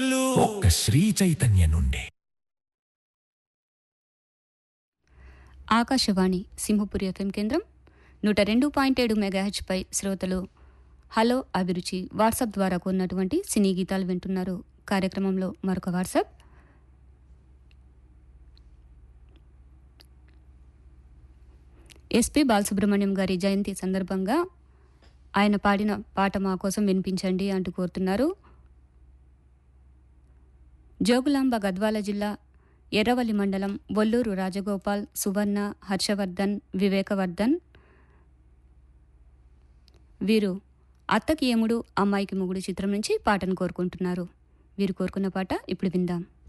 ఒక్క శ్రీ చైతన్య నుండి ఆకాశవాణి సింహపురి ఎఫ్ఎం కేంద్రం నూట రెండు పాయింట్ ఏడు మెగాహెచ్పై శ్రోతలు హలో అభిరుచి వాట్సాప్ ద్వారా కొన్నటువంటి సినీ గీతాలు వింటున్నారు కార్యక్రమంలో మరొక వాట్సాప్ ఎస్పి బాలసుబ్రహ్మణ్యం గారి జయంతి సందర్భంగా ఆయన పాడిన పాట మా కోసం వినిపించండి అంటూ కోరుతున్నారు జోగులాంబ గద్వాల జిల్లా ఎర్రవల్లి మండలం బొల్లూరు రాజగోపాల్ సువర్ణ హర్షవర్ధన్ వివేకవర్ధన్ వీరు అత్తకి యముడు అమ్మాయికి మొగుడు చిత్రం నుంచి పాటను కోరుకుంటున్నారు వీరు కోరుకున్న పాట ఇప్పుడు విందాం